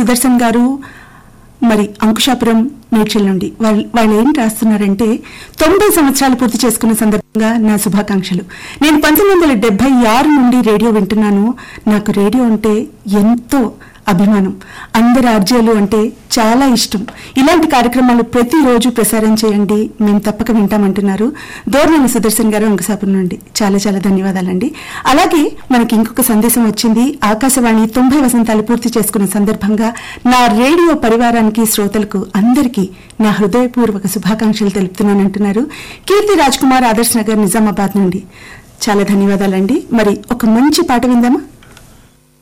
సుదర్శన్ గారు మరి అంకుశాపురం మేడ్చల్ నుండి వాళ్ళు వాళ్ళు ఏం రాస్తున్నారంటే తొంభై సంవత్సరాలు పూర్తి చేసుకున్న సందర్భంగా నా శుభాకాంక్షలు నేను పంతొమ్మిది వందల డెబ్బై ఆరు నుండి రేడియో వింటున్నాను నాకు రేడియో అంటే ఎంతో అభిమానం అందరి ఆర్జీలు అంటే చాలా ఇష్టం ఇలాంటి కార్యక్రమాలు ప్రతిరోజు ప్రసారం చేయండి మేము తప్పక వింటామంటున్నారు దోర్నని సుదర్శన్ గారు అంకసాపురం నుండి చాలా చాలా ధన్యవాదాలండి అలాగే మనకి ఇంకొక సందేశం వచ్చింది ఆకాశవాణి తొంభై వసంతాలు పూర్తి చేసుకున్న సందర్భంగా నా రేడియో పరివారానికి శ్రోతలకు అందరికీ నా హృదయపూర్వక శుభాకాంక్షలు తెలుపుతున్నానంటున్నారు కీర్తి రాజ్ కుమార్ ఆదర్శ్ నగర్ నిజామాబాద్ నుండి చాలా ధన్యవాదాలండి మరి ఒక మంచి పాట విందామా